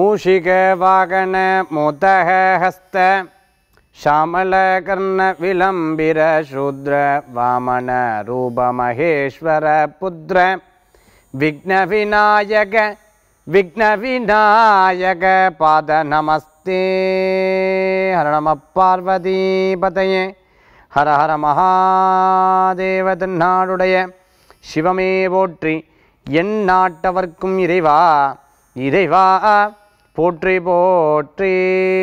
மூஷிக வாகன மோதக ஹஸ்த ஷாமலகர்ண விளம்பிர சூத்ர வாமன ரூப மகேஸ்வர புத்ர விக்ன விநாயக விக்ன விநாயக பாத நமஸ்தே ஹர நம பார்வதி பதையே ஹர ஹர மகாதேவ தென்னாடுடைய சிவமே போற்றி என் நாட்டவர்க்கும் இறைவா இறைவா போற்றி போற்றி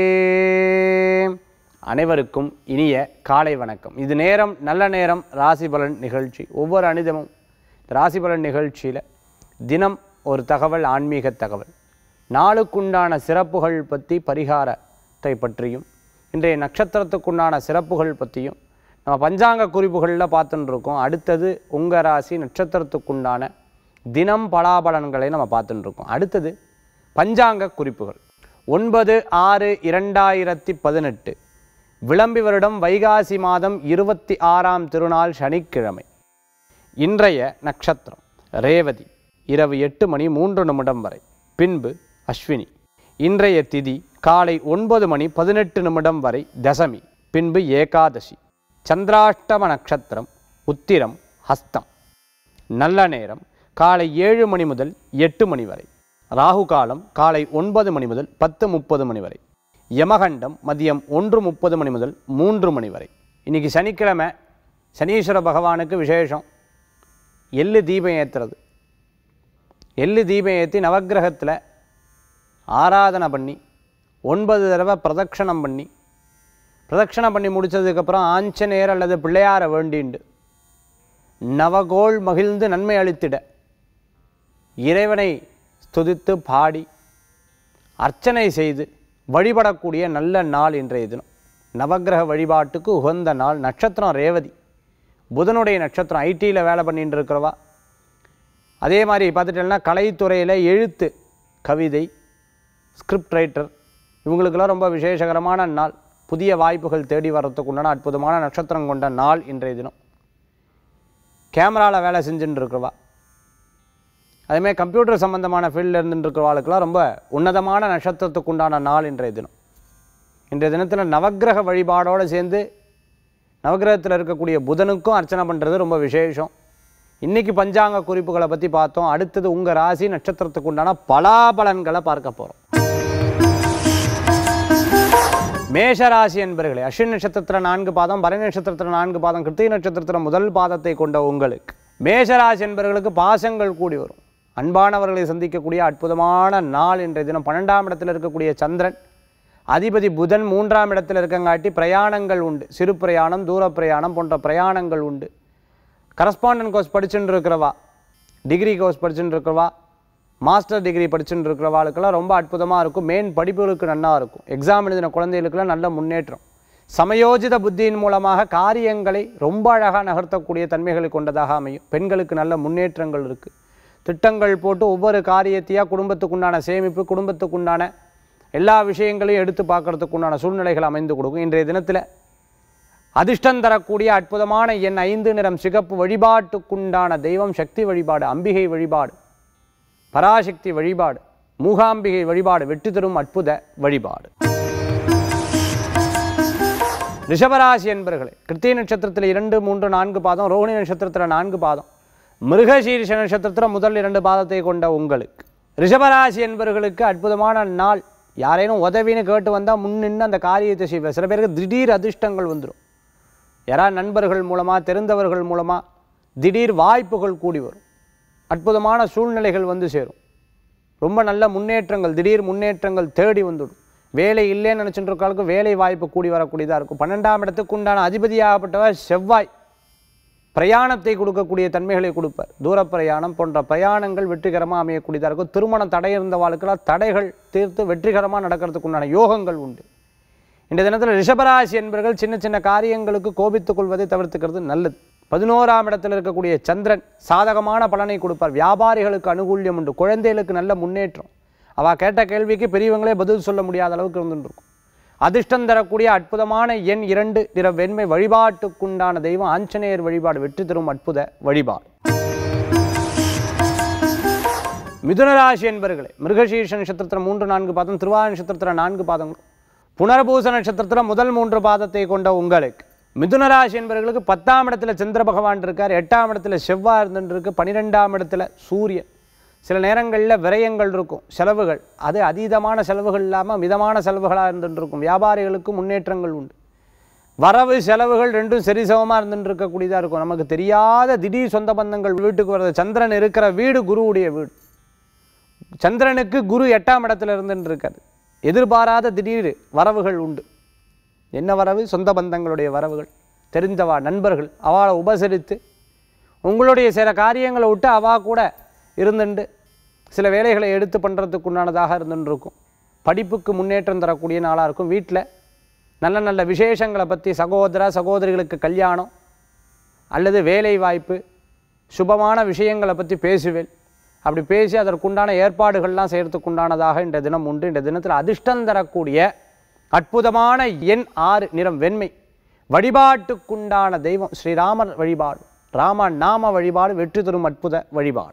அனைவருக்கும் இனிய காலை வணக்கம் இது நேரம் நல்ல நேரம் ராசி பலன் நிகழ்ச்சி ஒவ்வொரு அனிதமும் இந்த ராசி பலன் நிகழ்ச்சியில் தினம் ஒரு தகவல் ஆன்மீக தகவல் நாளுக்குண்டான சிறப்புகள் பற்றி பரிகாரத்தை பற்றியும் இன்றைய நட்சத்திரத்துக்குண்டான சிறப்புகள் பற்றியும் நம்ம பஞ்சாங்க குறிப்புகளில் பார்த்துட்டு இருக்கோம் அடுத்தது உங்கள் ராசி நட்சத்திரத்துக்குண்டான தினம் பலாபலன்களை நம்ம பார்த்துட்டு இருக்கோம் அடுத்தது பஞ்சாங்க குறிப்புகள் ஒன்பது ஆறு இரண்டாயிரத்தி பதினெட்டு விளம்பி வருடம் வைகாசி மாதம் இருபத்தி ஆறாம் திருநாள் சனிக்கிழமை இன்றைய நட்சத்திரம் ரேவதி இரவு எட்டு மணி மூன்று நிமிடம் வரை பின்பு அஸ்வினி இன்றைய திதி காலை ஒன்பது மணி பதினெட்டு நிமிடம் வரை தசமி பின்பு ஏகாதசி சந்திராஷ்டம நட்சத்திரம் உத்திரம் ஹஸ்தம் நல்ல நேரம் காலை ஏழு மணி முதல் எட்டு மணி வரை ராகு காலம் காலை ஒன்பது மணி முதல் பத்து முப்பது மணி வரை யமகண்டம் மதியம் ஒன்று முப்பது மணி முதல் மூன்று மணி வரை இன்னைக்கு சனிக்கிழமை சனீஸ்வர பகவானுக்கு விசேஷம் எள்ளு தீபம் ஏற்றுறது எள்ளு தீபம் ஏற்றி நவக்கிரகத்தில் ஆராதனை பண்ணி ஒன்பது தடவை பிரதட்சணம் பண்ணி பிரதட்சணம் பண்ணி முடிச்சதுக்கப்புறம் ஆஞ்சநேயர் அல்லது பிள்ளையாரை வேண்டிண்டு நவகோள் மகிழ்ந்து நன்மை அளித்திட இறைவனை ஸ்துதித்து பாடி அர்ச்சனை செய்து வழிபடக்கூடிய நல்ல நாள் இன்றைய தினம் நவக்கிரக வழிபாட்டுக்கு உகந்த நாள் நட்சத்திரம் ரேவதி புதனுடைய நட்சத்திரம் ஐடியில் வேலை பண்ணிட்டு இருக்கிறவா அதே மாதிரி பார்த்துட்டேன்னா கலைத்துறையில் எழுத்து கவிதை ஸ்கிரிப்ட் ரைட்டர் இவங்களுக்கெல்லாம் ரொம்ப விசேஷகரமான நாள் புதிய வாய்ப்புகள் தேடி வர்றதுக்கு உண்டான அற்புதமான நட்சத்திரம் கொண்ட நாள் இன்றைய தினம் கேமராவில் வேலை செஞ்சுட்டு இருக்கிறவா அதேமாதிரி கம்ப்யூட்டர் சம்மந்தமான ஃபீல்டில் இருந்துட்டு இருக்கிறவாளுக்கெல்லாம் ரொம்ப உன்னதமான நட்சத்திரத்துக்கு உண்டான நாள் இன்றைய தினம் இன்றைய தினத்தில் நவக்கிரக வழிபாடோடு சேர்ந்து நவக்கிரகத்தில் இருக்கக்கூடிய புதனுக்கும் அர்ச்சனை பண்ணுறது ரொம்ப விசேஷம் இன்றைக்கி பஞ்சாங்க குறிப்புகளை பற்றி பார்த்தோம் அடுத்தது உங்கள் ராசி நட்சத்திரத்துக்கு உண்டான பலாபலன்களை பார்க்க போகிறோம் மேஷராசி என்பர்களே அஸ்வின் நட்சத்திரத்தில் நான்கு பாதம் பரணி நட்சத்திரத்தில் நான்கு பாதம் கிருத்திகை நட்சத்திரத்தில் முதல் பாதத்தை கொண்ட உங்களுக்கு மேஷராசி என்பவர்களுக்கு பாசங்கள் கூடி வரும் அன்பானவர்களை சந்திக்கக்கூடிய அற்புதமான நாள் இன்றைய தினம் பன்னெண்டாம் இடத்தில் இருக்கக்கூடிய சந்திரன் அதிபதி புதன் மூன்றாம் இடத்தில் இருக்கங்காட்டி பிரயாணங்கள் உண்டு சிறு பிரயாணம் தூர பிரயாணம் போன்ற பிரயாணங்கள் உண்டு கரஸ்பாண்டன்ட் கோர்ஸ் படிச்சுட்டு இருக்கிறவா டிகிரி கோர்ஸ் படிச்சுட்டு இருக்கிறவா மாஸ்டர் டிகிரி படிச்சுட்டு இருக்கிறவாளுக்கெல்லாம் ரொம்ப அற்புதமாக இருக்கும் மெயின் படிப்புகளுக்கு நல்லா இருக்கும் எக்ஸாம் எழுதின குழந்தைகளுக்கெல்லாம் நல்ல முன்னேற்றம் சமயோஜித புத்தியின் மூலமாக காரியங்களை ரொம்ப அழகாக நகர்த்தக்கூடிய தன்மைகளை கொண்டதாக அமையும் பெண்களுக்கு நல்ல முன்னேற்றங்கள் இருக்குது திட்டங்கள் போட்டு ஒவ்வொரு காரியத்தையாக குடும்பத்துக்குண்டான சேமிப்பு குடும்பத்துக்குண்டான எல்லா விஷயங்களையும் எடுத்து பார்க்கறதுக்கு உண்டான சூழ்நிலைகள் அமைந்து கொடுக்கும் இன்றைய தினத்தில் அதிர்ஷ்டம் தரக்கூடிய அற்புதமான என் ஐந்து நிறம் சிகப்பு வழிபாட்டுக்குண்டான தெய்வம் சக்தி வழிபாடு அம்பிகை வழிபாடு பராசக்தி வழிபாடு மூகாம்பிகை வழிபாடு வெற்றி தரும் அற்புத வழிபாடு ரிஷபராசி என்பர்களே கிருத்திய நட்சத்திரத்தில் இரண்டு மூன்று நான்கு பாதம் ரோஹிணி நட்சத்திரத்தில் நான்கு பாதம் மிருகசீரிஷ நட்சத்திரத்தில் முதல் இரண்டு பாதத்தை கொண்ட உங்களுக்கு ரிஷபராசி என்பவர்களுக்கு அற்புதமான நாள் யாரேனும் உதவின்னு கேட்டு வந்தால் முன்னின்று அந்த காரியத்தை செய்வார் சில பேருக்கு திடீர் அதிர்ஷ்டங்கள் வந்துடும் யாராவது நண்பர்கள் மூலமாக தெரிந்தவர்கள் மூலமாக திடீர் வாய்ப்புகள் கூடி வரும் அற்புதமான சூழ்நிலைகள் வந்து சேரும் ரொம்ப நல்ல முன்னேற்றங்கள் திடீர் முன்னேற்றங்கள் தேடி வந்துடும் வேலை இல்லைன்னு நினச்சிட்டு இருக்காளுக்கு வேலை வாய்ப்பு கூடி வரக்கூடியதாக இருக்கும் பன்னெண்டாம் இடத்துக்கு உண்டான அதிபதியாகப்பட்டவர் செவ்வாய் பிரயாணத்தை கொடுக்கக்கூடிய தன்மைகளை கொடுப்பார் தூர பிரயாணம் போன்ற பிரயாணங்கள் வெற்றிகரமாக அமையக்கூடியதாக இருக்கும் திருமணம் தடை இருந்தவாளுக்கெல்லாம் தடைகள் தீர்த்து வெற்றிகரமாக நடக்கிறதுக்கு உண்டான யோகங்கள் உண்டு இந்த தினத்தில் ரிஷபராசி என்பவர்கள் சின்ன சின்ன காரியங்களுக்கு கோபித்துக் கொள்வதை தவிர்த்துக்கிறது நல்லது பதினோராம் இடத்தில் இருக்கக்கூடிய சந்திரன் சாதகமான பலனை கொடுப்பார் வியாபாரிகளுக்கு அனுகூல்யம் உண்டு குழந்தைகளுக்கு நல்ல முன்னேற்றம் அவள் கேட்ட கேள்விக்கு பெரியவங்களே பதில் சொல்ல முடியாத அளவுக்கு இருந்துட்டு இருக்கும் அதிர்ஷ்டம் தரக்கூடிய அற்புதமான எண் இரண்டு நிற வெண்மை வழிபாட்டுக்குண்டான தெய்வம் ஆஞ்சநேயர் வழிபாடு வெற்றி தரும் அற்புத வழிபாடு மிதுனராசி என்பர்களே மிருகசீர்ஷ நட்சத்திரத்தில் மூன்று நான்கு பாதம் திருவாரூர் நட்சத்திரத்தில் நான்கு பாதங்களும் புனர்பூச நட்சத்திரத்தில் முதல் மூன்று பாதத்தை கொண்ட உங்களுக்கு மிதுனராசி என்பவர்களுக்கு பத்தாம் இடத்துல சந்திர பகவான் இருக்கார் எட்டாம் இடத்துல செவ்வாய் இருந்துட்டு இருக்கு பன்னிரெண்டாம் இடத்துல சூரியன் சில நேரங்களில் விரயங்கள் இருக்கும் செலவுகள் அது அதீதமான செலவுகள் இல்லாமல் மிதமான செலவுகளாக இருந்துட்டு இருக்கும் வியாபாரிகளுக்கு முன்னேற்றங்கள் உண்டு வரவு செலவுகள் ரெண்டும் சரிசமமாக இருந்துட்டு இருக்கக்கூடியதாக இருக்கும் நமக்கு தெரியாத திடீர் சொந்த பந்தங்கள் வீட்டுக்கு வர்றது சந்திரன் இருக்கிற வீடு குருவுடைய வீடு சந்திரனுக்கு குரு எட்டாம் இடத்துல இருந்துட்டு இருக்காரு எதிர்பாராத திடீர் வரவுகள் உண்டு என்ன வரவு சொந்த பந்தங்களுடைய வரவுகள் தெரிந்தவா நண்பர்கள் அவளை உபசரித்து உங்களுடைய சில காரியங்களை விட்டு அவா கூட இருந்துண்டு சில வேலைகளை எடுத்து பண்ணுறதுக்கு உண்டானதாக இருந்துட்டு இருக்கும் படிப்புக்கு முன்னேற்றம் தரக்கூடிய நாளாக இருக்கும் வீட்டில் நல்ல நல்ல விசேஷங்களை பற்றி சகோதர சகோதரிகளுக்கு கல்யாணம் அல்லது வேலை வாய்ப்பு சுபமான விஷயங்களை பற்றி பேசுவேன் அப்படி பேசி அதற்குண்டான ஏற்பாடுகள்லாம் செய்கிறதுக்கு உண்டானதாக இந்த தினம் உண்டு இந்த தினத்தில் அதிர்ஷ்டம் தரக்கூடிய அற்புதமான எண் ஆறு நிறம் வெண்மை வழிபாட்டுக்குண்டான தெய்வம் ஸ்ரீராமர் வழிபாடு ராம நாம வழிபாடு வெற்றி தரும் அற்புத வழிபாடு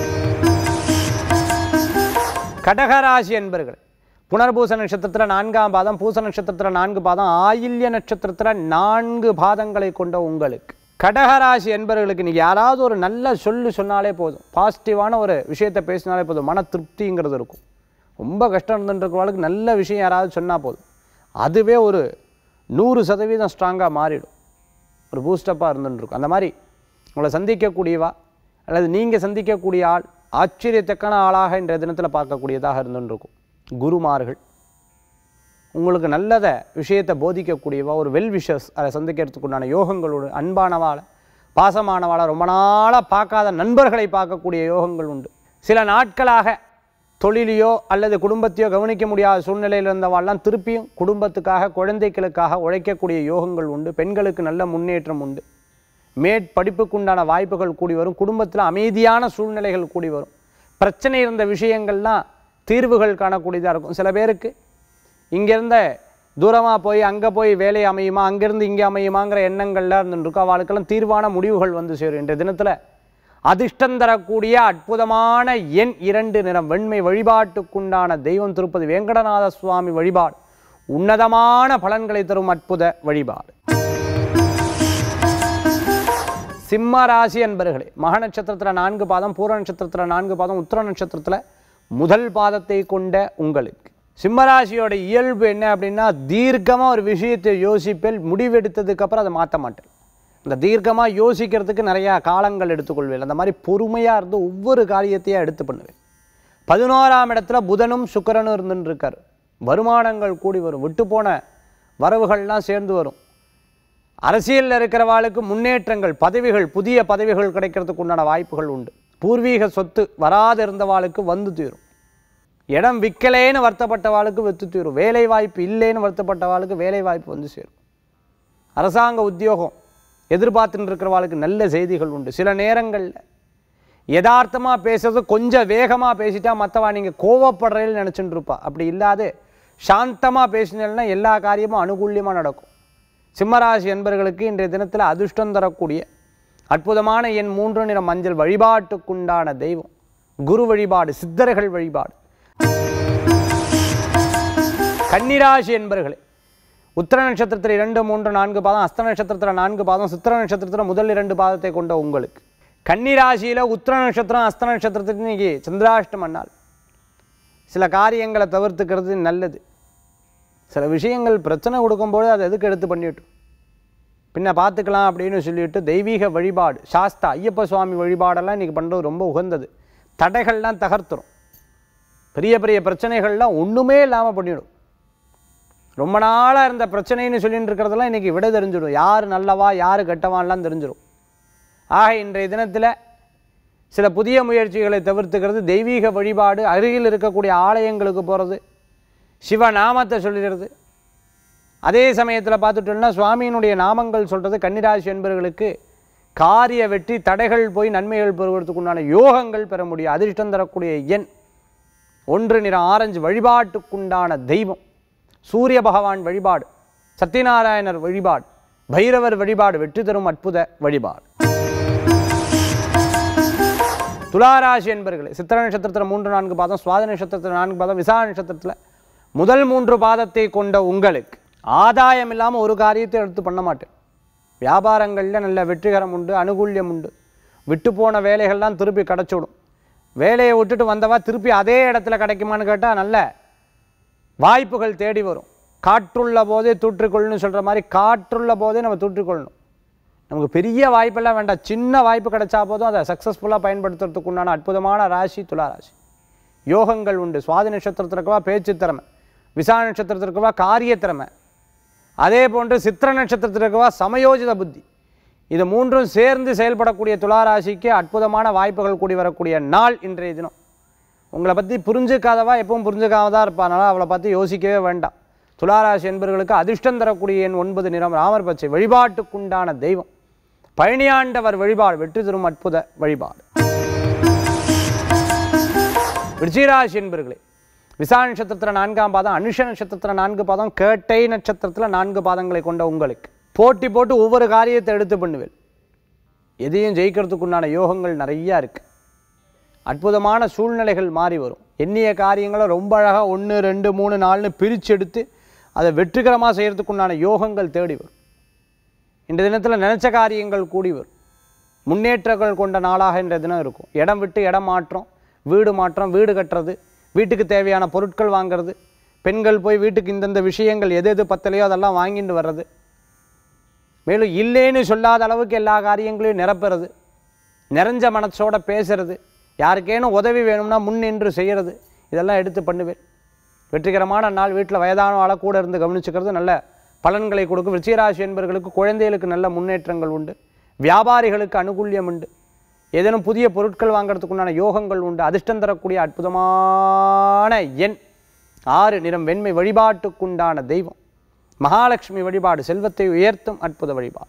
கடகராசி என்பர்கள் புனர்பூச நட்சத்திரத்தில் நான்காம் பாதம் பூச நட்சத்திரத்தில் நான்கு பாதம் ஆயில்ய நட்சத்திரத்தில் நான்கு பாதங்களை கொண்ட உங்களுக்கு கடகராசி என்பவர்களுக்கு நீங்கள் யாராவது ஒரு நல்ல சொல்லு சொன்னாலே போதும் பாசிட்டிவான ஒரு விஷயத்தை பேசினாலே போதும் மன திருப்திங்கிறது இருக்கும் ரொம்ப கஷ்டம் இருந்துருக்கிறவங்களுக்கு நல்ல விஷயம் யாராவது சொன்னால் போதும் அதுவே ஒரு நூறு சதவீதம் ஸ்ட்ராங்காக மாறிடும் ஒரு பூஸ்டப்பாக இருந்துருக்கும் அந்த மாதிரி உங்களை சந்திக்கக்கூடியவா அல்லது நீங்கள் சந்திக்கக்கூடிய ஆள் ஆச்சரியத்தக்கான ஆளாக இன்றைய தினத்தில் பார்க்கக்கூடியதாக இருந்துருக்கும் குருமார்கள் உங்களுக்கு நல்லத விஷயத்தை போதிக்கக்கூடியவா ஒரு வெல் விஷஸ் அதை சந்திக்கிறதுக்கு உண்டான யோகங்களோடு அன்பானவாளை பாசமானவாளை ரொம்ப நாளாக பார்க்காத நண்பர்களை பார்க்கக்கூடிய யோகங்கள் உண்டு சில நாட்களாக தொழிலையோ அல்லது குடும்பத்தையோ கவனிக்க முடியாத சூழ்நிலையில் இருந்தவாள்லாம் திருப்பியும் குடும்பத்துக்காக குழந்தைகளுக்காக உழைக்கக்கூடிய யோகங்கள் உண்டு பெண்களுக்கு நல்ல முன்னேற்றம் உண்டு மேற்படிப்புக்குண்டான வாய்ப்புகள் கூடி வரும் குடும்பத்தில் அமைதியான சூழ்நிலைகள் கூடி வரும் பிரச்சனை இருந்த விஷயங்கள்லாம் தீர்வுகள் காணக்கூடியதாக இருக்கும் சில பேருக்கு இங்கேருந்த தூரமாக போய் அங்கே போய் வேலை அமையுமா அங்கேருந்து இங்கே அமையுமாங்கிற எண்ணங்கள்லாம் இருந்துருக்கும் அவளுக்கெல்லாம் தீர்வான முடிவுகள் வந்து சேரும் இன்றைய தினத்தில் அதிர்ஷ்டம் தரக்கூடிய அற்புதமான எண் இரண்டு நிறம் வெண்மை வழிபாட்டுக்குண்டான தெய்வம் திருப்பதி வெங்கடநாத சுவாமி வழிபாடு உன்னதமான பலன்களை தரும் அற்புத வழிபாடு சிம்ம ராசி அன்பர்களே மக நட்சத்திரத்தில் நான்கு பாதம் பூர நட்சத்திரத்தில் நான்கு பாதம் உத்திர நட்சத்திரத்தில் முதல் பாதத்தை கொண்ட உங்களுக்கு சிம்மராசியோட இயல்பு என்ன அப்படின்னா தீர்க்கமாக ஒரு விஷயத்தை யோசிப்பேன் முடிவெடுத்ததுக்கப்புறம் அதை மாற்ற மாட்டேன் இந்த தீர்க்கமாக யோசிக்கிறதுக்கு நிறையா காலங்கள் எடுத்துக்கொள்வேன் அந்த மாதிரி பொறுமையாக இருந்து ஒவ்வொரு காரியத்தையும் எடுத்து பண்ணுவேன் பதினோராம் இடத்துல புதனும் சுக்கிரனும் இருந்துன்னு இருக்கார் வருமானங்கள் கூடி வரும் விட்டு போன வரவுகள்லாம் சேர்ந்து வரும் அரசியலில் இருக்கிறவாளுக்கு முன்னேற்றங்கள் பதவிகள் புதிய பதவிகள் கிடைக்கிறதுக்கு உண்டான வாய்ப்புகள் உண்டு பூர்வீக சொத்து வராது இருந்தவாளுக்கு வந்து தீரும் இடம் விற்கலேன்னு வருத்தப்பட்டவாளுக்கு வித்து தீரும் வேலை வாய்ப்பு இல்லைன்னு வருத்தப்பட்டவாளுக்கு வேலை வாய்ப்பு வந்து சேரும் அரசாங்க உத்தியோகம் எதிர்பார்த்துட்டு இருக்கிறவாளுக்கு நல்ல செய்திகள் உண்டு சில நேரங்களில் யதார்த்தமாக பேசுறது கொஞ்சம் வேகமாக பேசிட்டா மற்றவா நீங்கள் கோவப்படுறேன்னு நினச்சிட்டு இருப்பா அப்படி இல்லாது சாந்தமாக பேசினேன்னா எல்லா காரியமும் அனுகூல்யமாக நடக்கும் சிம்மராசி என்பர்களுக்கு இன்றைய தினத்தில் அதிர்ஷ்டம் தரக்கூடிய அற்புதமான என் மூன்று நிற மஞ்சள் வழிபாட்டுக்குண்டான தெய்வம் குரு வழிபாடு சித்தர்கள் வழிபாடு கன்னிராசி என்பர்களே உத்திர நட்சத்திரத்தில் இரண்டு மூன்று நான்கு பாதம் அஸ்த நட்சத்திரத்தில் நான்கு பாதம் சித்திர நட்சத்திரத்தில் முதல் இரண்டு பாதத்தை கொண்ட உங்களுக்கு கன்னிராசியில் உத்திர நட்சத்திரம் அஸ்த நட்சத்திரத்துக்கு இன்னைக்கு சந்திராஷ்டமம் நாள் சில காரியங்களை தவிர்த்துக்கிறது நல்லது சில விஷயங்கள் பிரச்சனை கொடுக்கும்போது அதை எதுக்கு எடுத்து பண்ணிவிட்டோம் பின்ன பார்த்துக்கலாம் அப்படின்னு சொல்லிட்டு தெய்வீக வழிபாடு சாஸ்தா ஐயப்ப சுவாமி வழிபாடெல்லாம் இன்றைக்கி பண்ணுறது ரொம்ப உகந்தது தடைகள்லாம் தகர்த்துரும் பெரிய பெரிய பிரச்சனைகள்லாம் ஒன்றுமே இல்லாமல் பண்ணிவிடும் ரொம்ப நாளாக இருந்த பிரச்சனைன்னு சொல்லிட்டு இருக்கிறதெல்லாம் இன்றைக்கி விட தெரிஞ்சிடும் யார் நல்லவா யார் கெட்டவான்லாம் தெரிஞ்சிடும் ஆக இன்றைய தினத்தில் சில புதிய முயற்சிகளை தவிர்த்துக்கிறது தெய்வீக வழிபாடு அருகில் இருக்கக்கூடிய ஆலயங்களுக்கு போகிறது சிவநாமத்தை சொல்லிடுறது அதே சமயத்தில் பார்த்துட்டோம்னா சுவாமியினுடைய நாமங்கள் சொல்கிறது கன்னிராசி என்பவர்களுக்கு காரிய வெற்றி தடைகள் போய் நன்மைகள் பெறுவதற்கு உண்டான யோகங்கள் பெற முடியும் அதிர்ஷ்டம் தரக்கூடிய எண் ஒன்று நிற ஆரஞ்சு வழிபாட்டுக்குண்டான தெய்வம் சூரிய பகவான் வழிபாடு சத்யநாராயணர் வழிபாடு பைரவர் வழிபாடு வெற்றி தரும் அற்புத வழிபாடு துளாராசி என்பர்களே சித்திர நட்சத்திரத்தில் மூன்று நான்கு பாதம் சுவாதி நட்சத்திரத்தில் நான்கு பாதம் விசா நட்சத்திரத்தில் முதல் மூன்று பாதத்தை கொண்ட உங்களுக்கு ஆதாயம் இல்லாமல் ஒரு காரியத்தை எடுத்து பண்ண மாட்டேன் வியாபாரங்களில் நல்ல வெற்றிகரம் உண்டு அனுகூல்யம் உண்டு விட்டு போன வேலைகள்லாம் திருப்பி கிடச்சிடும் வேலையை விட்டுட்டு வந்தவா திருப்பி அதே இடத்துல கிடைக்குமான்னு கேட்டால் நல்ல வாய்ப்புகள் தேடி வரும் காற்றுள்ள போதே தூற்றிக்கொள்ளணும்னு சொல்கிற மாதிரி காற்றுள்ள போதே நம்ம தூற்றிக்கொள்ளணும் நமக்கு பெரிய வாய்ப்பெல்லாம் வேண்டாம் சின்ன வாய்ப்பு கிடைச்சா போதும் அதை சக்ஸஸ்ஃபுல்லாக பயன்படுத்துறதுக்கு உண்டான அற்புதமான ராசி துலா ராசி யோகங்கள் உண்டு சுவாதி நட்சத்திரத்திற்குவா பேச்சு திறமை விசா நட்சத்திரத்திற்குவா காரிய திறமை அதே போன்று சித்திர நட்சத்திரத்திற்குவா சமயோஜித புத்தி இது மூன்றும் சேர்ந்து செயல்படக்கூடிய துலா ராசிக்கு அற்புதமான வாய்ப்புகள் கூடி வரக்கூடிய நாள் இன்றைய தினம் உங்களை பற்றி புரிஞ்சுக்காதவா எப்பவும் புரிஞ்சுக்காம தான் இருப்பானால அவளை பற்றி யோசிக்கவே வேண்டாம் துளாராசி என்பவர்களுக்கு அதிர்ஷ்டம் தரக்கூடிய எண் ஒன்பது நிறம் ராமர் பச்சை வழிபாட்டுக்குண்டான தெய்வம் பழனியாண்டவர் வழிபாடு வெற்றி தரும் அற்புத வழிபாடு விருச்சிகராசி என்பர்களே விசா நட்சத்திரத்தில் நான்காம் பாதம் அனுஷ நட்சத்திரத்தில் நான்கு பாதம் கேட்டை நட்சத்திரத்தில் நான்கு பாதங்களை கொண்ட உங்களுக்கு போட்டி போட்டு ஒவ்வொரு காரியத்தை எடுத்து பண்ணுவேன் எதையும் ஜெயிக்கிறதுக்குண்டான யோகங்கள் நிறையா இருக்கு அற்புதமான சூழ்நிலைகள் மாறி வரும் எண்ணிய காரியங்களை ரொம்ப அழகாக ஒன்று ரெண்டு மூணு நாலுன்னு பிரித்து எடுத்து அதை வெற்றிகரமாக செய்கிறதுக்குண்டான யோகங்கள் தேடி வரும் இந்த தினத்தில் நினச்ச காரியங்கள் கூடி வரும் முன்னேற்றங்கள் கொண்ட நாளாக இன்றைய தினம் இருக்கும் இடம் விட்டு இடம் மாற்றம் வீடு மாற்றம் வீடு கட்டுறது வீட்டுக்கு தேவையான பொருட்கள் வாங்குறது பெண்கள் போய் வீட்டுக்கு இந்தந்த விஷயங்கள் எது எது பத்தலையோ அதெல்லாம் வாங்கிட்டு வர்றது மேலும் இல்லைன்னு சொல்லாத அளவுக்கு எல்லா காரியங்களையும் நிரப்புறது நிறைஞ்ச மனசோட பேசுறது யாருக்கேனும் உதவி வேணும்னா முன் நின்று செய்கிறது இதெல்லாம் எடுத்து பண்ணுவேன் வெற்றிகரமான நாள் வீட்டில் வயதான ஆளை கூட இருந்து கவனிச்சுக்கிறது நல்ல பலன்களை கொடுக்கும் விருச்சிகராசி என்பவர்களுக்கு குழந்தைகளுக்கு நல்ல முன்னேற்றங்கள் உண்டு வியாபாரிகளுக்கு அனுகூல்யம் உண்டு ஏதேனும் புதிய பொருட்கள் வாங்குறதுக்குண்டான யோகங்கள் உண்டு அதிர்ஷ்டம் தரக்கூடிய அற்புதமான எண் ஆறு நிறம் வெண்மை வழிபாட்டுக்குண்டான தெய்வம் மகாலட்சுமி வழிபாடு செல்வத்தை உயர்த்தும் அற்புத வழிபாடு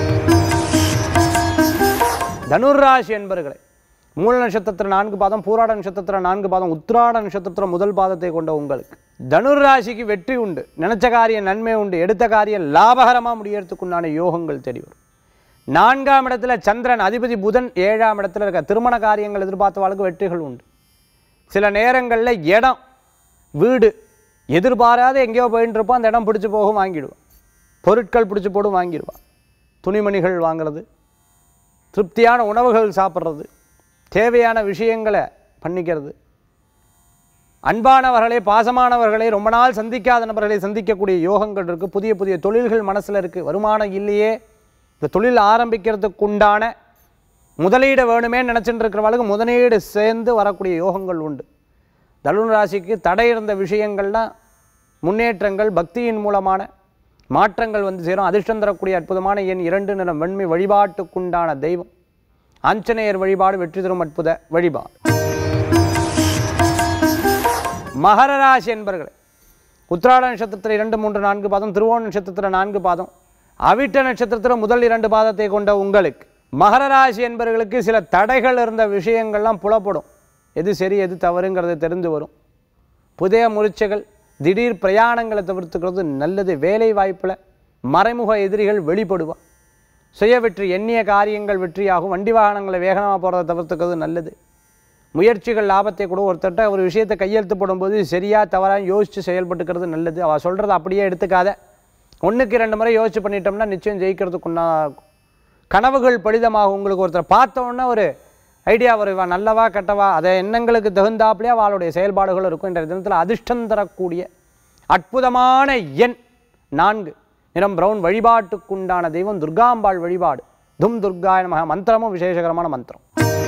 தனுர்ராசி என்பர்களே மூல நட்சத்திரத்தில் நான்கு பாதம் பூராட நட்சத்திரத்தில் நான்கு பாதம் உத்திராட நட்சத்திரத்தில் முதல் பாதத்தை கொண்ட உங்களுக்கு தனுர் ராசிக்கு வெற்றி உண்டு நினைச்ச காரியம் நன்மை உண்டு எடுத்த காரியம் லாபகரமாக முடியறதுக்குண்டான யோகங்கள் தேடி வரும் நான்காம் இடத்துல சந்திரன் அதிபதி புதன் ஏழாம் இடத்துல இருக்க திருமண காரியங்கள் எதிர்பார்த்தவாளுக்கு வெற்றிகள் உண்டு சில நேரங்களில் இடம் வீடு எதிர்பாராத எங்கேயோ போயிட்டு இருப்போம் அந்த இடம் பிடிச்சி போகும் வாங்கிடுவான் பொருட்கள் பிடிச்சி போடும் வாங்கிடுவான் துணிமணிகள் வாங்குறது திருப்தியான உணவுகள் சாப்பிட்றது தேவையான விஷயங்களை பண்ணிக்கிறது அன்பானவர்களே பாசமானவர்களே ரொம்ப நாள் சந்திக்காத நபர்களை சந்திக்கக்கூடிய யோகங்கள் இருக்குது புதிய புதிய தொழில்கள் மனசில் இருக்குது வருமானம் இல்லையே இந்த தொழில் ஆரம்பிக்கிறதுக்கு உண்டான முதலீடு வேணுமே நினச்சிட்டு இருக்கிறவளுக்கு முதலீடு சேர்ந்து வரக்கூடிய யோகங்கள் உண்டு தனுர் ராசிக்கு தடை இருந்த விஷயங்கள்லாம் முன்னேற்றங்கள் பக்தியின் மூலமான மாற்றங்கள் வந்து சேரும் அதிர்ஷ்டம் தரக்கூடிய அற்புதமான எண் இரண்டு நிறம் வெண்மை வழிபாட்டுக்குண்டான தெய்வம் ஆஞ்சநேயர் வழிபாடு வெற்றி தரும் அற்புத வழிபாடு மகர ராசி என்பர்களே உத்திராட நட்சத்திரத்தில் இரண்டு மூன்று நான்கு பாதம் திருவோண நட்சத்திரத்தில் நான்கு பாதம் அவிட்ட நட்சத்திரத்தில் முதல் இரண்டு பாதத்தை கொண்ட உங்களுக்கு மகர ராசி என்பவர்களுக்கு சில தடைகள் இருந்த விஷயங்கள்லாம் புலப்படும் எது சரி எது தவறுங்கிறது தெரிந்து வரும் புதிய முயற்சிகள் திடீர் பிரயாணங்களை தவிர்த்துக்கிறது நல்லது வேலை வாய்ப்பில் மறைமுக எதிரிகள் வெளிப்படுவா சுய வெற்றி எண்ணிய காரியங்கள் வெற்றியாகும் வண்டி வாகனங்களை வேகமாக போகிறத தவிர்த்துக்கிறது நல்லது முயற்சிகள் லாபத்தை கூட ஒருத்தட்ட ஒரு விஷயத்தை கையெழுத்து போடும்போது சரியா தவறாக யோசித்து செயல்பட்டுக்கிறது நல்லது அவள் சொல்கிறத அப்படியே எடுத்துக்காத ஒன்றுக்கு இரண்டு முறை யோசிச்சு பண்ணிட்டோம்னா நிச்சயம் ஜெயிக்கிறதுக்குன்னா கனவுகள் பலிதமாகும் உங்களுக்கு ஒருத்தர் பார்த்த உடனே ஒரு ஐடியா வரும் இவன் நல்லவா கெட்டவா அதை எண்ணங்களுக்கு தகுந்தாப்புலேயே அவளுடைய செயல்பாடுகள் இருக்கும் என்ற தினத்தில் அதிர்ஷ்டம் தரக்கூடிய அற்புதமான எண் நான்கு நிறம் பிரவுன் வழிபாட்டுக்குண்டான தெய்வம் துர்காம்பாள் வழிபாடு தும் துர்காய நமக மந்திரமும் விசேஷகரமான மந்திரம்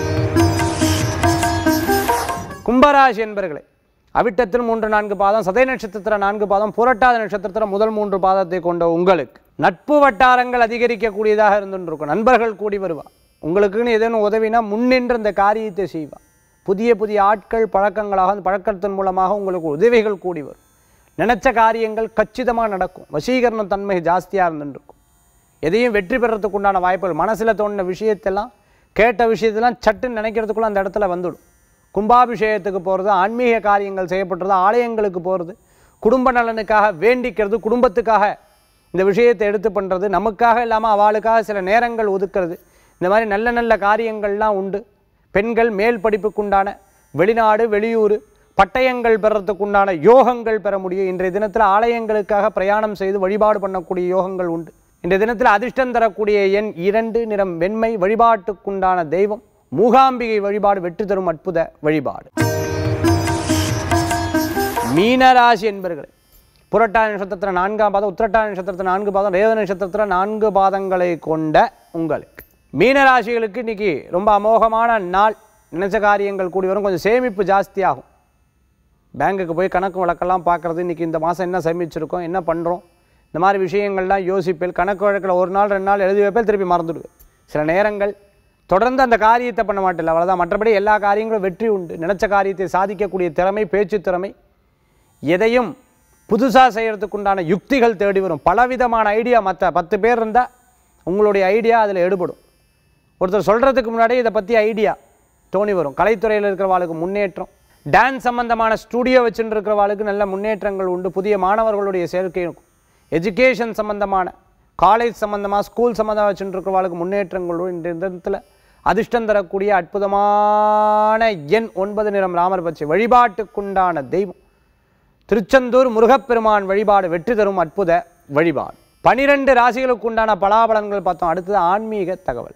கும்பராசி என்பர்களே அவிட்டத்தில் மூன்று நான்கு பாதம் சதய நட்சத்திரத்தில் நான்கு பாதம் புரட்டாத நட்சத்திரத்தில் முதல் மூன்று பாதத்தை கொண்ட உங்களுக்கு நட்பு வட்டாரங்கள் அதிகரிக்கக்கூடியதாக இருந்துருக்கும் நண்பர்கள் கூடி வருவா உங்களுக்குன்னு ஏதேனும் உதவினா முன்னின்று இந்த காரியத்தை செய்வா புதிய புதிய ஆட்கள் பழக்கங்களாக அந்த பழக்கத்தின் மூலமாக உங்களுக்கு உதவிகள் கூடி வரும் நினைச்ச காரியங்கள் கச்சிதமாக நடக்கும் வசீகரண தன்மை ஜாஸ்தியாக இருந்துருக்கும் எதையும் வெற்றி பெறத்துக்கு உண்டான வாய்ப்புகள் மனசில் தோணின விஷயத்தெல்லாம் கேட்ட விஷயத்தெல்லாம் சட்டுன்னு நினைக்கிறதுக்குள்ள அந்த இடத்துல வந்துடும் கும்பாபிஷேகத்துக்கு போகிறது ஆன்மீக காரியங்கள் செய்யப்படுறது ஆலயங்களுக்கு போகிறது குடும்ப நலனுக்காக வேண்டிக்கிறது குடும்பத்துக்காக இந்த விஷயத்தை எடுத்து பண்ணுறது நமக்காக இல்லாமல் அவளுக்காக சில நேரங்கள் ஒதுக்கிறது இந்த மாதிரி நல்ல நல்ல காரியங்கள்லாம் உண்டு பெண்கள் மேல் படிப்புக்குண்டான வெளிநாடு வெளியூர் பட்டயங்கள் பெறத்துக்குண்டான யோகங்கள் பெற முடியும் இன்றைய தினத்தில் ஆலயங்களுக்காக பிரயாணம் செய்து வழிபாடு பண்ணக்கூடிய யோகங்கள் உண்டு இன்றைய தினத்தில் அதிர்ஷ்டம் தரக்கூடிய எண் இரண்டு நிறம் வெண்மை வழிபாட்டுக்குண்டான தெய்வம் மூகாம்பிகை வழிபாடு வெற்றி தரும் அற்புத வழிபாடு மீனராசி என்பர்களே புரட்டாதி நட்சத்திரத்தில் நான்காம் பாதம் உத்திரட்டாதி நட்சத்திரத்தில் நான்கு பாதம் ரேவ நட்சத்திரத்தில் நான்கு பாதங்களை கொண்ட உங்களுக்கு மீனராசிகளுக்கு இன்னைக்கு ரொம்ப அமோகமான நாள் நினைச்ச காரியங்கள் கூடி வரும் கொஞ்சம் சேமிப்பு ஜாஸ்தியாகும் பேங்குக்கு போய் கணக்கு வழக்கெல்லாம் பார்க்குறது இன்றைக்கி இந்த மாதம் என்ன சேமிச்சிருக்கோம் என்ன பண்ணுறோம் இந்த மாதிரி விஷயங்கள்லாம் யோசிப்பேன் கணக்கு வழக்கில் ஒரு நாள் ரெண்டு நாள் எழுதி வைப்பேன் திருப்பி மறந்துடுவேன் சில நேரங்கள் தொடர்ந்து அந்த காரியத்தை பண்ண மாட்டேன் அவ்வளோதான் மற்றபடி எல்லா காரியங்களும் வெற்றி உண்டு நினச்ச காரியத்தை சாதிக்கக்கூடிய திறமை பேச்சு திறமை எதையும் புதுசாக செய்கிறதுக்கு உண்டான யுக்திகள் தேடி வரும் பலவிதமான ஐடியா மற்ற பத்து பேர் இருந்தால் உங்களுடைய ஐடியா அதில் எடுபடும் ஒருத்தர் சொல்கிறதுக்கு முன்னாடி இதை பற்றி ஐடியா தோணி வரும் கலைத்துறையில் இருக்கிறவாளுக்கு முன்னேற்றம் டான்ஸ் சம்பந்தமான ஸ்டூடியோ வச்சுட்டு இருக்கிறவாளுக்கு நல்ல முன்னேற்றங்கள் உண்டு புதிய மாணவர்களுடைய சேர்க்கை இருக்கும் எஜுகேஷன் சம்பந்தமான காலேஜ் சம்பந்தமாக ஸ்கூல் சம்மந்தமாக வச்சுட்டு இருக்கிறவாளுக்கு முன்னேற்றங்கள் உண்டு இந்த தினத்தில் அதிர்ஷ்டம் தரக்கூடிய அற்புதமான எண் ஒன்பது நிறம் ராமர் பச்சை வழிபாட்டுக்குண்டான தெய்வம் திருச்செந்தூர் முருகப்பெருமான் வழிபாடு வெற்றி தரும் அற்புத வழிபாடு பனிரெண்டு ராசிகளுக்கு உண்டான பலாபலன்கள் பார்த்தோம் அடுத்தது ஆன்மீக தகவல்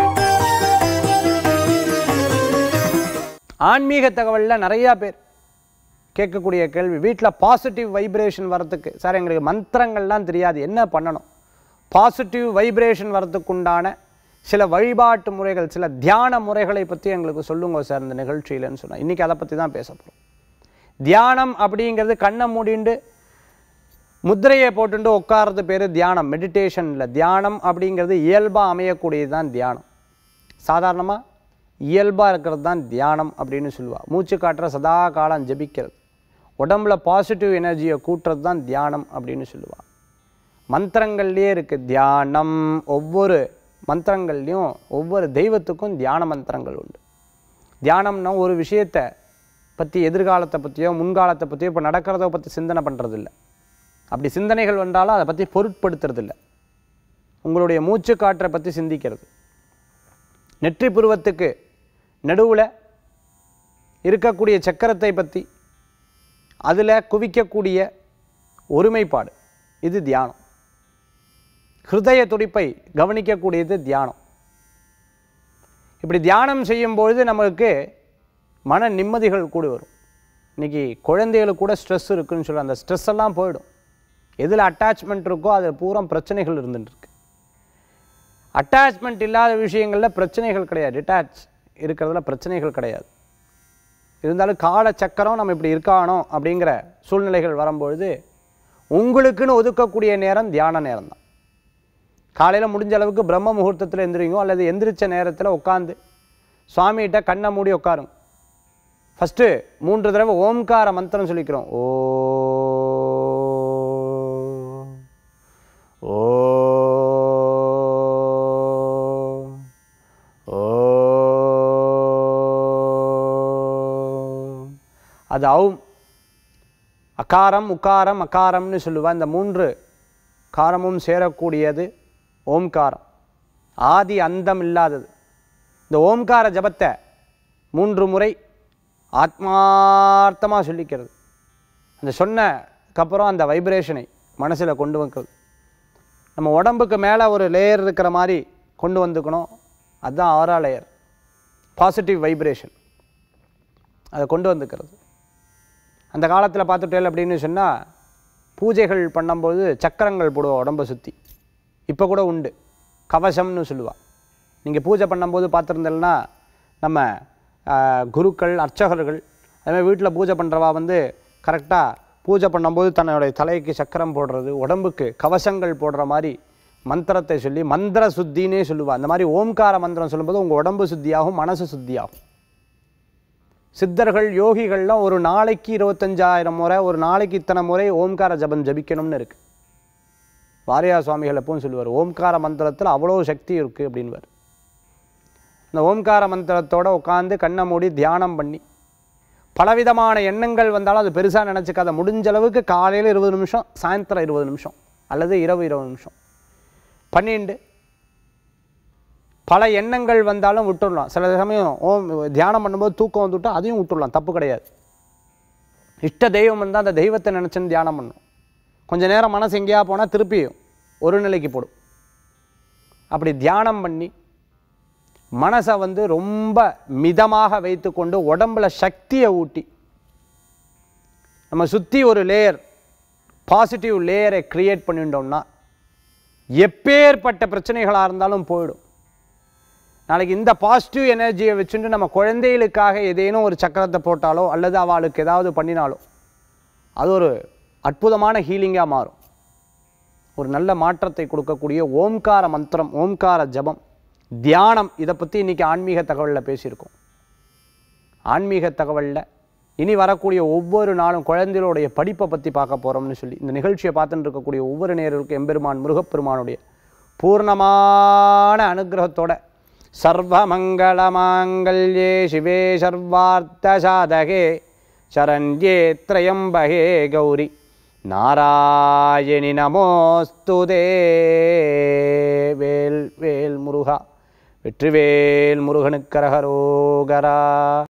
ஆன்மீக தகவலில் நிறையா பேர் கேட்கக்கூடிய கேள்வி வீட்டில் பாசிட்டிவ் வைப்ரேஷன் வரத்துக்கு சார் எங்களுக்கு மந்திரங்கள்லாம் தெரியாது என்ன பண்ணணும் பாசிட்டிவ் வைப்ரேஷன் வரத்துக்கு உண்டான சில வழிபாட்டு முறைகள் சில தியான முறைகளை பற்றி எங்களுக்கு சொல்லுங்க சார் இந்த நிகழ்ச்சியிலன்னு சொன்னால் இன்றைக்கி அதை பற்றி தான் பேச போகிறோம் தியானம் அப்படிங்கிறது கண்ணை மூடிண்டு முத்திரையை போட்டுட்டு உட்கார்றது பேர் தியானம் மெடிடேஷன் இல்லை தியானம் அப்படிங்கிறது இயல்பாக அமையக்கூடியது தான் தியானம் சாதாரணமாக இயல்பாக இருக்கிறது தான் தியானம் அப்படின்னு சொல்லுவா மூச்சு காட்டுற சதா காலம் ஜபிக்கிறது உடம்புல பாசிட்டிவ் எனர்ஜியை கூட்டுறது தான் தியானம் அப்படின்னு சொல்லுவா மந்திரங்கள்லேயே இருக்குது தியானம் ஒவ்வொரு மந்திரங்கள்லேயும் ஒவ்வொரு தெய்வத்துக்கும் தியான மந்திரங்கள் உண்டு தியானம்னா ஒரு விஷயத்தை பற்றி எதிர்காலத்தை பற்றியோ முன்காலத்தை பற்றியோ இப்போ நடக்கிறத பற்றி சிந்தனை பண்ணுறதில்ல அப்படி சிந்தனைகள் வந்தாலும் அதை பற்றி பொருட்படுத்துறதில்ல உங்களுடைய மூச்சு காற்றை பற்றி சிந்திக்கிறது நெற்றி புருவத்துக்கு நடுவில் இருக்கக்கூடிய சக்கரத்தை பற்றி அதில் குவிக்கக்கூடிய ஒருமைப்பாடு இது தியானம் ஹிருதய துடிப்பை கவனிக்கக்கூடியது தியானம் இப்படி தியானம் செய்யும்பொழுது நம்மளுக்கு மன நிம்மதிகள் கூடி வரும் இன்றைக்கி குழந்தைகளுக்கு கூட ஸ்ட்ரெஸ் இருக்குன்னு சொல்லி அந்த ஸ்ட்ரெஸ் எல்லாம் போயிடும் எதில் அட்டாச்மெண்ட் இருக்கோ அது பூரா பிரச்சனைகள் இருந்துட்டு இருக்கு அட்டாச்மெண்ட் இல்லாத விஷயங்களில் பிரச்சனைகள் கிடையாது டிட்டாச் இருக்கிறதுல பிரச்சனைகள் கிடையாது இருந்தாலும் கால சக்கரம் நம்ம இப்படி இருக்கானோ அப்படிங்கிற சூழ்நிலைகள் வரும்பொழுது உங்களுக்குன்னு ஒதுக்கக்கூடிய நேரம் தியான நேரம் தான் காலையில் முடிஞ்ச அளவுக்கு பிரம்ம முகூர்த்தத்தில் எந்திரிங்க அல்லது எந்திரிச்ச நேரத்தில் உட்காந்து சுவாமிகிட்ட கண்ணை மூடி உட்காருங்க ஃபஸ்ட்டு மூன்று தடவை ஓம்கார மந்திரம் சொல்லிக்கிறோம் ஓ ஓ ஓ அது அவும் அகாரம் உக்காரம் அகாரம்னு சொல்லுவா இந்த மூன்று காரமும் சேரக்கூடியது ஓம்காரம் ஆதி அந்தம் இல்லாதது இந்த ஓம்கார ஜபத்தை மூன்று முறை ஆத்மார்த்தமாக சொல்லிக்கிறது அந்த சொன்னக்கப்புறம் அந்த வைப்ரேஷனை மனசில் கொண்டு வைக்கிறது நம்ம உடம்புக்கு மேலே ஒரு லேயர் இருக்கிற மாதிரி கொண்டு வந்துக்கணும் அதுதான் ஆறா லேயர் பாசிட்டிவ் வைப்ரேஷன் அதை கொண்டு வந்துக்கிறது அந்த காலத்தில் பார்த்துட்டேல் அப்படின்னு சொன்னால் பூஜைகள் பண்ணும்போது சக்கரங்கள் போடுவோம் உடம்பை சுற்றி இப்போ கூட உண்டு கவசம்னு சொல்லுவாள் நீங்கள் பூஜை பண்ணும்போது பார்த்துருந்தேன்னா நம்ம ஆஹ், குருக்கள் அர்ச்சகர்கள் அதுமாதிரி வீட்டில் பூஜை பண்ணுறவா வந்து கரெக்டாக பூஜை பண்ணும்போது தன்னுடைய தலைக்கு சக்கரம் போடுறது உடம்புக்கு கவசங்கள் போடுற மாதிரி மந்திரத்தை சொல்லி மந்திர சுத்தினே சொல்லுவா அந்த மாதிரி ஓம்கார மந்திரம் சொல்லும்போது உங்கள் உடம்பு சுத்தியாகும் மனசு சுத்தியாகும் சித்தர்கள் யோகிகள்லாம் ஒரு நாளைக்கு இருபத்தஞ்சாயிரம் முறை ஒரு நாளைக்கு இத்தனை முறை ஓம்கார ஜபம் ஜபிக்கணும்னு இருக்கு வாரியா சுவாமிகள் எப்பவும் சொல்லுவார் ஓம்கார மந்திரத்தில் அவ்வளோ சக்தி இருக்குது அப்படின்வார் இந்த ஓம்கார மந்திரத்தோட உட்காந்து கண்ணை மூடி தியானம் பண்ணி பலவிதமான எண்ணங்கள் வந்தாலும் அது பெருசாக நினச்சிக்காத முடிஞ்ச அளவுக்கு காலையில் இருபது நிமிஷம் சாயந்தரம் இருபது நிமிஷம் அல்லது இரவு இருபது நிமிஷம் பண்ணிண்டு பல எண்ணங்கள் வந்தாலும் விட்டுடலாம் சில சமயம் ஓம் தியானம் பண்ணும்போது தூக்கம் வந்துவிட்டா அதையும் விட்டுடலாம் தப்பு கிடையாது இஷ்ட தெய்வம் இருந்தால் அந்த தெய்வத்தை நினச்சின்னு தியானம் பண்ணும் கொஞ்ச நேரம் மனசு எங்கேயா போனால் திருப்பியும் ஒரு நிலைக்கு போடும் அப்படி தியானம் பண்ணி மனசை வந்து ரொம்ப மிதமாக வைத்துக்கொண்டு உடம்புல சக்தியை ஊட்டி நம்ம சுற்றி ஒரு லேயர் பாசிட்டிவ் லேயரை கிரியேட் பண்ணிட்டோம்னா எப்பேற்பட்ட பிரச்சனைகளாக இருந்தாலும் போயிடும் நாளைக்கு இந்த பாசிட்டிவ் எனர்ஜியை வச்சுட்டு நம்ம குழந்தைகளுக்காக ஏதேனும் ஒரு சக்கரத்தை போட்டாலோ அல்லது அவளுக்கு ஏதாவது பண்ணினாலோ அது ஒரு அற்புதமான ஹீலிங்காக மாறும் ஒரு நல்ல மாற்றத்தை கொடுக்கக்கூடிய ஓம்கார மந்திரம் ஓம்கார ஜபம் தியானம் இதை பற்றி இன்றைக்கி ஆன்மீக தகவலில் பேசியிருக்கோம் ஆன்மீக தகவலில் இனி வரக்கூடிய ஒவ்வொரு நாளும் குழந்தைகளுடைய படிப்பை பற்றி பார்க்க போகிறோம்னு சொல்லி இந்த நிகழ்ச்சியை பார்த்துட்டு இருக்கக்கூடிய ஒவ்வொரு நேரருக்கும் எம்பெருமான் முருகப்பெருமானுடைய பூர்ணமான அனுகிரகத்தோட சர்வமங்களமாங்கல்யே சிவே சர்வார்த்த சாதகே சரண்யே திரையம்பகே கௌரி நாராயணி நமோஸ்துதே வேல் வேல் முருகா வெற்றிவேல் முருகனுக்கரகரோகரா